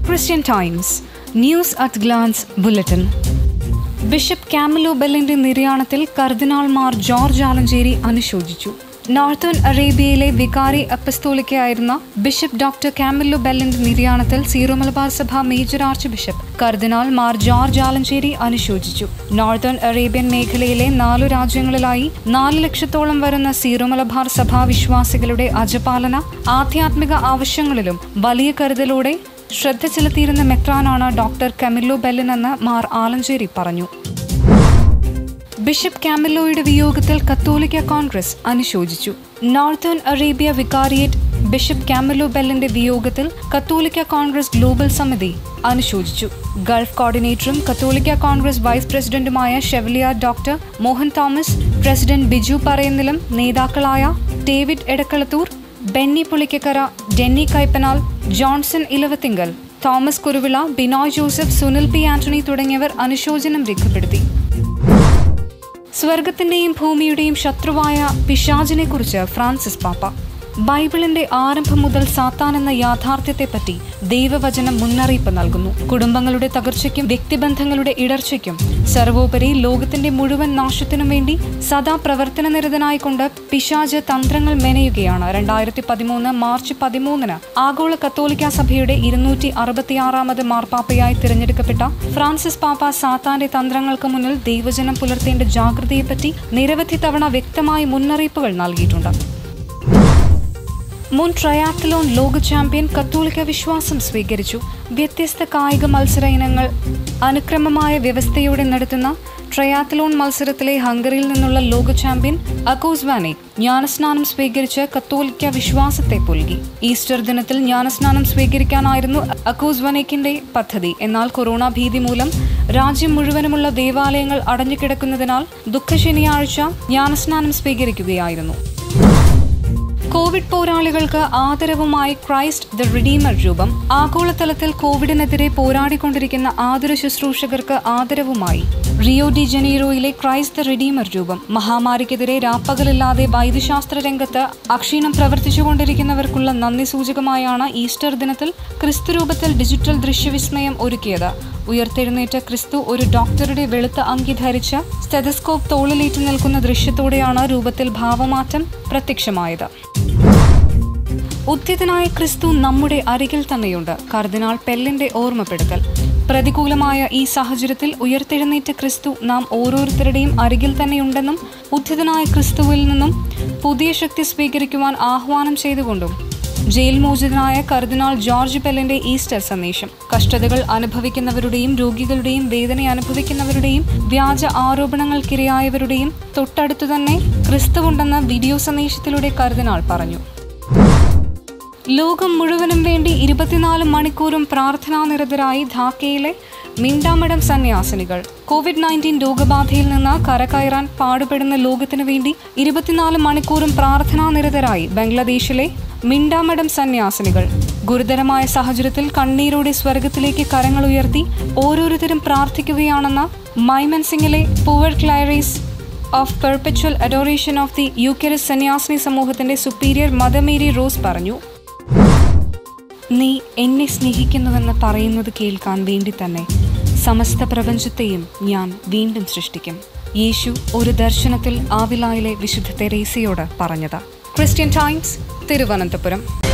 Christian Times, News at Glance Bulletin. Bishop Camillo ബെല്ലിന്റെ നിര്യാണത്തിൽ കർദിനാൾമാർ ജോർജ് ആലഞ്ചേരി അനുശോചിച്ചു നോർത്തേൺ അറേബ്യയിലെ വികാരി അപ്പസ്തോലിക്കയായിരുന്ന ബിഷപ്പ് ഡോക്ടർ കാമല്ലോ ബെല്ലിന്റെ നിര്യാണത്തിൽ സീറോ മലബാർ സഭ മേജർ ആർച്ച് ബിഷപ്പ് കർദിനാൾ മാർ ജോർജ് ആലഞ്ചേരി അനുശോചിച്ചു നോർത്തേൺ അറേബ്യൻ മേഖലയിലെ നാലു രാജ്യങ്ങളിലായി നാല് ലക്ഷത്തോളം വരുന്ന സീറോ മലബാർ സഭാ വിശ്വാസികളുടെ അജപാലന ആധ്യാത്മിക ആവശ്യങ്ങളിലും വലിയ കരുതലോടെ ശ്രദ്ധ ചെലുത്തിയിരുന്ന മെത്രാനാണ് ഡോക്ടർ കമില്ലോ ബെല്ലിൻ എന്ന് മാർ ആലഞ്ചേരി പറഞ്ഞു ബിഷപ്പ് കാമിലോയുടെ വിയോഗത്തിൽ കത്തോലിക്ക കോൺഗ്രസ് അനുശോചിച്ചു northern Arabia vicariate bishop Camillo ബെല്ലിന്റെ വിയോഗത്തിൽ കത്തോലിക്ക കോൺഗ്രസ് ഗ്ലോബൽ സമിതി അനുശോചിച്ചു ഗൾഫ് കോർഡിനേറ്ററും കത്തോലിക്ക കോൺഗ്രസ് വൈസ് പ്രസിഡന്റുമായ chevalier doctor Mohan Thomas president Biju പറയന്നിലും നേതാക്കളായ ഡേവിഡ് എടക്കളത്തൂർ ബെന്നി പുളിക്കക്കര ഡെന്നി കൈപ്പനാൽ ജോൺസൺ ഇലവത്തിങ്കൽ തോമസ് കുരുവിള ബിനോയ് ജോസഫ് സുനിൽ പി ആന്റണി തുടങ്ങിയവർ അനുശോചനം രേഖപ്പെടുത്തി സ്വർഗത്തിന്റെയും ഭൂമിയുടെയും ശത്രുവായ പിശാചിനെ കുറിച്ച് ഫ്രാൻസിസ് പാപ്പ ബൈബിളിന്റെ ആരംഭം മുതൽ സാത്താൻ എന്ന യാഥാർത്ഥ്യത്തെപ്പറ്റി ദൈവവചനം മുന്നറിയിപ്പ് നൽകുന്നു കുടുംബങ്ങളുടെ തകർച്ചയ്ക്കും വ്യക്തിബന്ധങ്ങളുടെ ഇടർച്ചയ്ക്കും സർവോപരി ലോകത്തിന്റെ മുഴുവൻ നാശത്തിനും വേണ്ടി സദാ പ്രവർത്തനനിരതനായിക്കൊണ്ട് പിശാജ് തന്ത്രങ്ങൾ മെനയുകയാണ് രണ്ടായിരത്തി പതിമൂന്ന് മാർച്ച് പതിമൂന്നിന് ആഗോള കത്തോലിക്ക സഭയുടെ ഇരുന്നൂറ്റി അറുപത്തിയാറാമത് മാർപ്പാപ്പയായി തിരഞ്ഞെടുക്കപ്പെട്ട ഫ്രാൻസിസ് പാപ്പ സാത്താന്റെ തന്ത്രങ്ങൾക്ക് മുന്നിൽ ദൈവജനം പുലർത്തേണ്ട ജാഗ്രതയെപ്പറ്റി നിരവധി തവണ വ്യക്തമായി മുന്നറിയിപ്പുകൾ നൽകിയിട്ടുണ്ട് മുൻ ട്രയാത്തലോൺ ലോക ചാമ്പ്യൻ കത്തോലിക്ക വിശ്വാസം സ്വീകരിച്ചു വ്യത്യസ്ത കായിക മത്സര ഇനങ്ങൾ അനുക്രമമായ വ്യവസ്ഥയോടെ നടത്തുന്ന ട്രയാത്തലോൺ മത്സരത്തിലെ ഹംഗറിയിൽ നിന്നുള്ള ലോക ചാമ്പ്യൻ അക്കോസ്വാനെ ജ്ഞാനസ്നാനം സ്വീകരിച്ച് കത്തോലിക്ക വിശ്വാസത്തെ പുൽകി ഈസ്റ്റർ ദിനത്തിൽ ജ്ഞാനസ്നാനം സ്വീകരിക്കാനായിരുന്നു അക്കോസ്വാനേക്കിന്റെ പദ്ധതി എന്നാൽ കൊറോണ ഭീതി മൂലം രാജ്യം മുഴുവനുമുള്ള ദേവാലയങ്ങൾ അടഞ്ഞുകിടക്കുന്നതിനാൽ ദുഃഖശനിയാഴ്ച ജ്ഞാനസ്നാനം സ്വീകരിക്കുകയായിരുന്നു കോവിഡ് പോരാളികൾക്ക് ആദരവുമായി ക്രൈസ്റ്റ് ദ റിഡീമർ രൂപം ആഗോളതലത്തിൽ കോവിഡിനെതിരെ പോരാടിക്കൊണ്ടിരിക്കുന്ന ആതുര ശുശ്രൂഷകർക്ക് ആദരവുമായി റിയോ ഡി ജനീറോയിലെ ക്രൈസ്റ്റ് ദ റിഡീമർ രൂപം മഹാമാരിക്കെതിരെ രാപ്പകലില്ലാതെ വൈദ്യശാസ്ത്ര രംഗത്ത് അക്ഷീണം പ്രവർത്തിച്ചുകൊണ്ടിരിക്കുന്നവർക്കുള്ള നന്ദി സൂചകമായാണ് ഈസ്റ്റർ ദിനത്തിൽ ക്രിസ്തു രൂപത്തിൽ ഡിജിറ്റൽ ദൃശ്യവിസ്മയം ഒരുക്കിയത് ഉയർത്തെഴുന്നേറ്റ ക്രിസ്തു ഒരു ഡോക്ടറുടെ വെളുത്ത അങ്കി ധരിച്ച് സ്റ്റെതസ്കോപ്പ് തോളിലേറ്റ് നിൽക്കുന്ന ദൃശ്യത്തോടെയാണ് രൂപത്തിൽ ഭാവമാറ്റം പ്രത്യക്ഷമായത് ഉദ്യതനായ ക്രിസ്തു നമ്മുടെ അരികിൽ തന്നെയുണ്ട് കർദിനാൾ പെല്ലിന്റെ ഓർമ്മപ്പെടുത്തൽ പ്രതികൂലമായ ഈ സാഹചര്യത്തിൽ ഉയർത്തെഴുന്നേറ്റ ക്രിസ്തു നാം ഓരോരുത്തരുടെയും അരികിൽ തന്നെയുണ്ടെന്നും ഉദ്യതനായ ക്രിസ്തുവിൽ നിന്നും പുതിയ ശക്തി സ്വീകരിക്കുവാൻ ആഹ്വാനം ചെയ്തുകൊണ്ടും ജയിൽ മോചിതനായ കർദിനാൾ ജോർജ് പെല്ലിന്റെ ഈസ്റ്റർ സന്ദേശം കഷ്ടതകൾ അനുഭവിക്കുന്നവരുടെയും രോഗികളുടെയും വേദന അനുഭവിക്കുന്നവരുടെയും വ്യാജ ആരോപണങ്ങൾക്കിരയായവരുടെയും തൊട്ടടുത്തു തന്നെ ക്രിസ്തുവുണ്ടെന്ന വീഡിയോ സന്ദേശത്തിലൂടെ കർദിനാൾ പറഞ്ഞു ലോകം മുഴുവനും വേണ്ടി ഇരുപത്തിനാല് മണിക്കൂറും പ്രാർത്ഥനാനിരതരായി ധാക്കയിലെ മിണ്ടാമഠം സന്യാസിനികൾ കോവിഡ് നയൻറ്റീൻ രോഗബാധയിൽ നിന്ന് കരകയറാൻ പാടുപെടുന്ന ലോകത്തിനു വേണ്ടി ഇരുപത്തിനാല് മണിക്കൂറും പ്രാർത്ഥനാനിരതരായി ബംഗ്ലാദേശിലെ മിണ്ടാമഠം സന്യാസിനികൾ ഗുരുതരമായ സാഹചര്യത്തിൽ കണ്ണീരോടെ സ്വർഗത്തിലേക്ക് കരങ്ങൾ ഉയർത്തി ഓരോരുത്തരും പ്രാർത്ഥിക്കുകയാണെന്ന് മൈമൻസിംഗിലെ Poor Clares of Perpetual Adoration of the Eucharist സന്യാസിനി സമൂഹത്തിന്റെ സുപ്പീരിയർ മദമേരി റോസ് പറഞ്ഞു നീ എന്നെ സ്നേഹിക്കുന്നുവെന്ന് പറയുന്നത് കേൾക്കാൻ വേണ്ടി തന്നെ സമസ്ത പ്രപഞ്ചത്തെയും ഞാൻ വീണ്ടും സൃഷ്ടിക്കും യേശു ഒരു ദർശനത്തിൽ ആവിലായിലെ വിശുദ്ധ തെരേസയോട് പറഞ്ഞത് ക്രിസ്ത്യൻ ടൈംസ് തിരുവനന്തപുരം